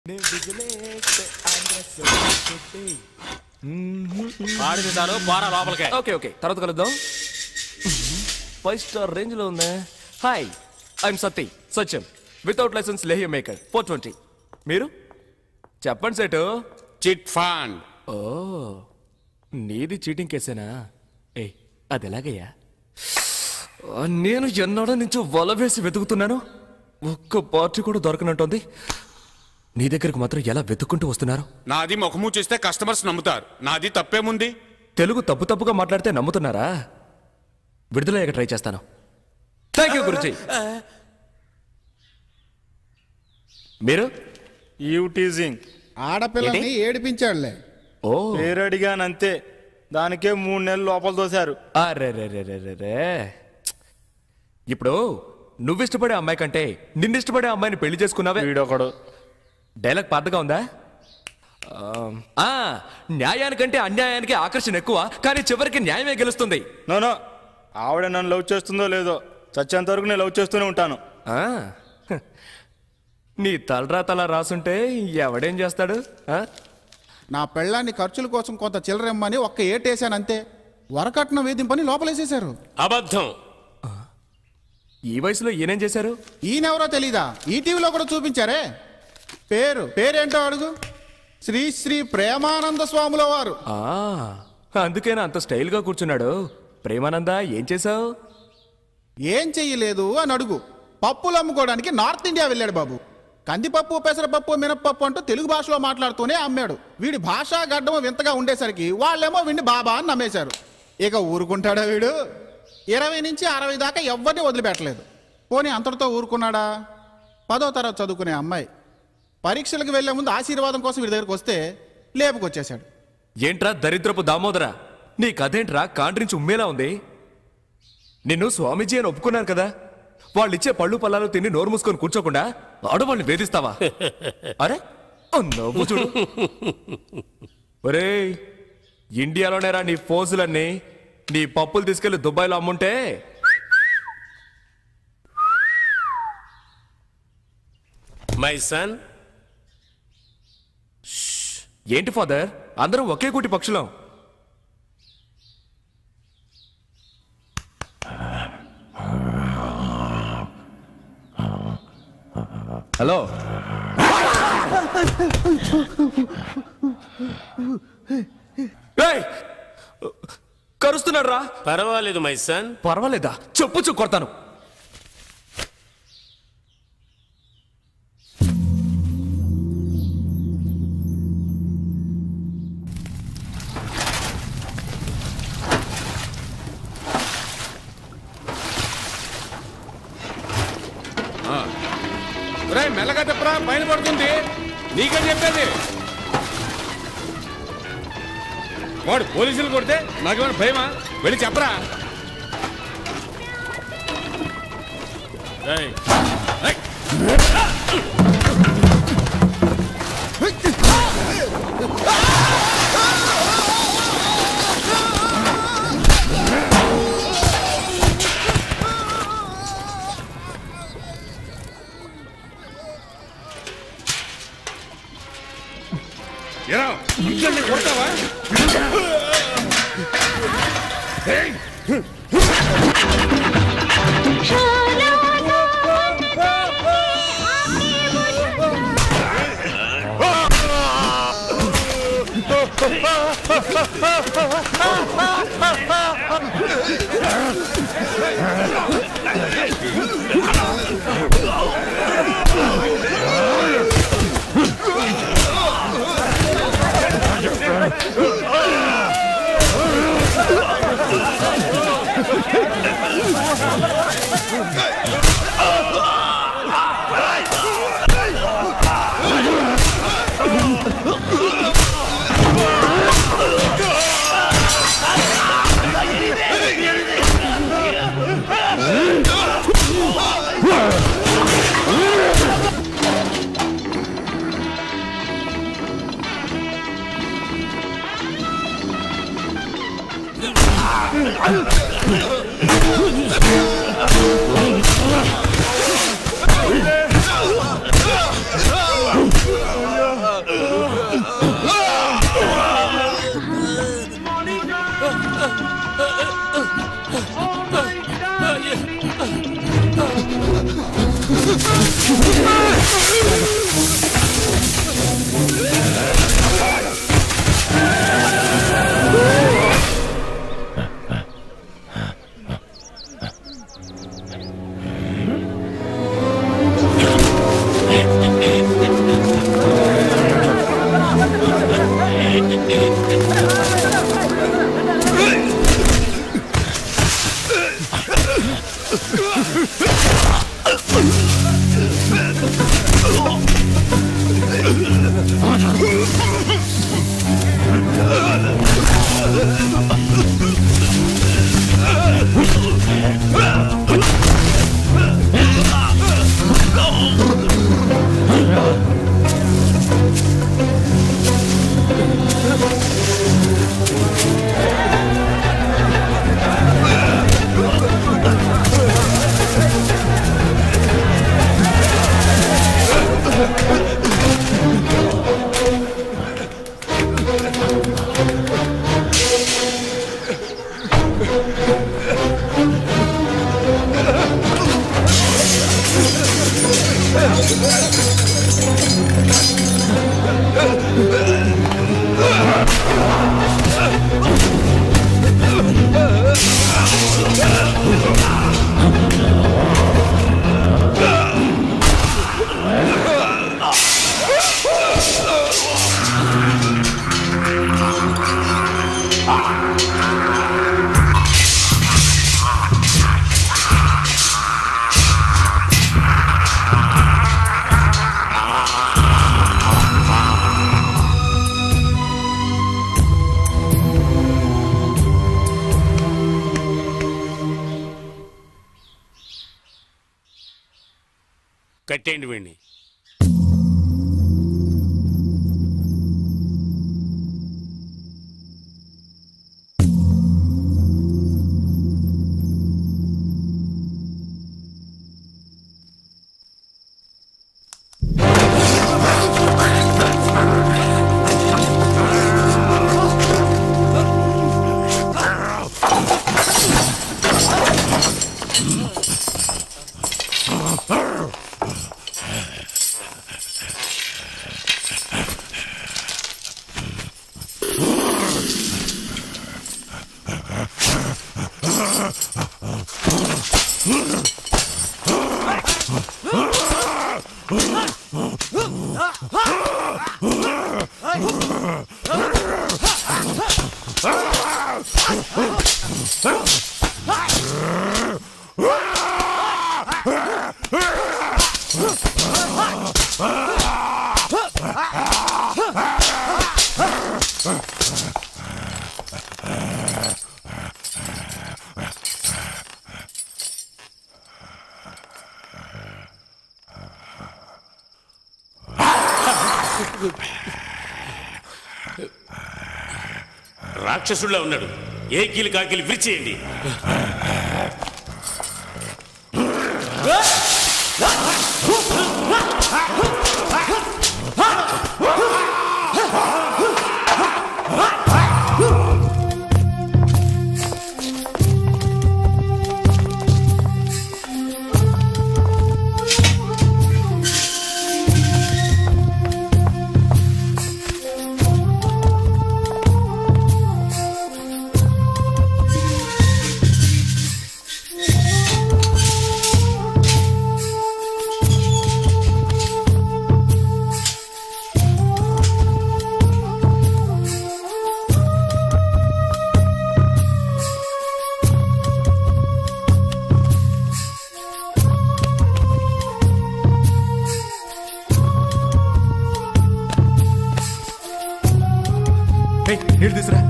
ఆడింది చాలు పోరా లోపలికే ఓకే ఓకే తర్వాత కలుద్దాం ఫైవ్ స్టార్ రేంజ్ లో ఉందా hi I'm Satti Satyam without license లేహ్య మేకర్ ఫోర్ ట్వంటీ మీరు చెప్పండి సెటు చిట్ ఫండ్ ఓ నీది చీటింగ్ కేసేనా ఏ అది ఎలాగయ్యా ఆ, నేను ఎన్నాడో నుంచి వల వేసి వెతుకుతున్నాను ఒక్క పార్టీ కూడా దొరకనంటోంది నీ దగ్గరకు మాత్రం ఎలా వెతుక్కుంటూ వస్తున్నారు నాది ముఖము చూస్తే కస్టమర్స్ నమ్ముతారు నాది తప్పేముంది తెలుగు తప్పు తప్పుగా మాట్లాడితే నమ్ముతున్నారా విడుదలయ్యాక ట్రై చేస్తాను థ్యాంక్ యూ గురుజీ మీరు యూ టీజింగ్ ఆడపిల్లని ఏడిపించాడులే ఓ పేరు అడిగానంతే దానికే మూడు నెలలు లోపల తోశారు అరే రే రే రే రే రే ఇప్పుడు నువ్వు ఇష్టపడే అమ్మాయి కంటే నిన్ను ఇష్టపడే అమ్మాయిని పెళ్లి చేసుకున్నావే వీడొకడు డైలాగ్ పాతగా ఉందా ఆమ్, ఆ న్యాయానికంటే అన్యాయానికి ఆకర్షణ ఎక్కువ కానీ చివరికి న్యాయమే గెలుస్తుంది నోనో ఆవిడ నన్ను లవ్ చేస్తుందో లేదో చచ్చేంత వరకు నేను లవ్ చేస్తూనే ఉంటాను ఆ, హ. నీ తలరా తల రాసుంటే ఎవడేం చేస్తాడు ఆ? నా పెళ్ళాన్ని ఖర్చుల కోసం కొంత చిల్లరమ్మని ఒక్క ఏటేశాను అంతే వరకట్న వేధింపని లోపలేసేశారు అబద్ధం ఈ వయసులో ఈయనేం చేశారు ఈయనెవరో తెలీదా ఈ టీవీలో కూడా చూపించారే పేరు పేరేంటో అడుగు శ్రీ శ్రీ ప్రేమానంద స్వాముల వారు ఆ, అందుకేనా అంత స్టైల్గా కూర్చున్నాడు ప్రేమానంద ఏం చేశావు ఏం చెయ్యలేదు అని అడుగు పప్పులు అమ్ముకోవడానికి నార్త్ ఇండియా వెళ్ళాడు బాబు కందిపప్పు పెసరపప్పు మినప్పప్పు అంటూ తెలుగు భాషలో మాట్లాడుతూనే అమ్మాడు వీడి భాషా గడ్డం వింతగా ఉండేసరికి వాళ్ళేమో వీడిని బాబా అని నమ్మేశారు ఇక ఊరుకుంటాడా వీడు ఇరవై నుంచి అరవై దాకా ఎవరిని వదిలిపెట్టలేదు పోనీ అంతటితో ఊరుకున్నాడా పదో తరగతి చదువుకునే అమ్మాయి పరీక్షలకు వెళ్లే ముందు ఆశీర్వాదం కోసం వీడి దగ్గరకు వస్తే లేపుకొచ్చేశాడు ఏంట్రా దరిద్రపు దామోదరా నీ కథేంట్రా కాండ్రించి ఉమ్మేలా ఉంది నిన్ను స్వామీజీ అని ఒప్పుకున్నారు కదా వాళ్ళిచ్చే పళ్ళు పల్లాలు తిని నోరు మూసుకొని కూర్చోకుండా ఆడవాళ్ళని వేధిస్తావా అరే ఓ నవ్వు చూడు ఒరే ఇండియాలోనేరా నీ ఫోజులన్నీ నీ పప్పులు తీసుకెళ్లి దుబాయ్లో అమ్ముంటే మై సన్ ఏంటి ఫాదర్ అందరం ఒకే కూటి పక్షులం హలో ఏయ్! కరుస్తున్నాడు రా పర్వాలేదు మై సన్ పర్వాలేదా చెప్పు చూ కొడతాను రే మెల్లగా చెప్పరా పైన పడుతుంది నీకే చెప్పేది వాడు పోలీసులు కొడితే నాకేమైనా భయమా వెళ్ళి చెప్పరా రేయ్. రేయ్. ఎరా ఇంట్లో కొడతావా ఆ కట్టేయండి వీడిని రాక్షసుడిలా ఉన్నాడు ఏ కీలు కాకిలు విరిచేయండి ఏయ్, నీళ్ళు తీసురా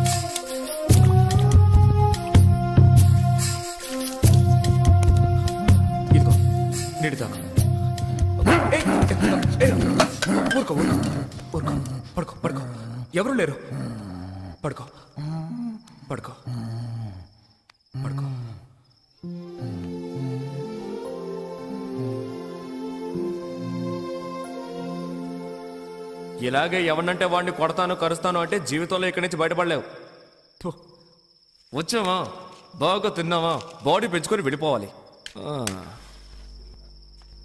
ఇదిగో నీళ్ళు తాగు ఏయ్, ఏయ్, ఊరుకో ఊరుకో ఊరుకో పడుకో పడుకో ఎవరు లేరు పడుకో పడుకో పడుకో ఇలాగే ఎవరినంటే వాడిని కొడతాను కరుస్తాను అంటే జీవితంలో ఇక్కడి నుంచి బయటపడలేవు థు. వచ్చావా బాగా తిన్నావా బాడీ పెంచుకొని వెళ్ళిపోవాలి ఆ.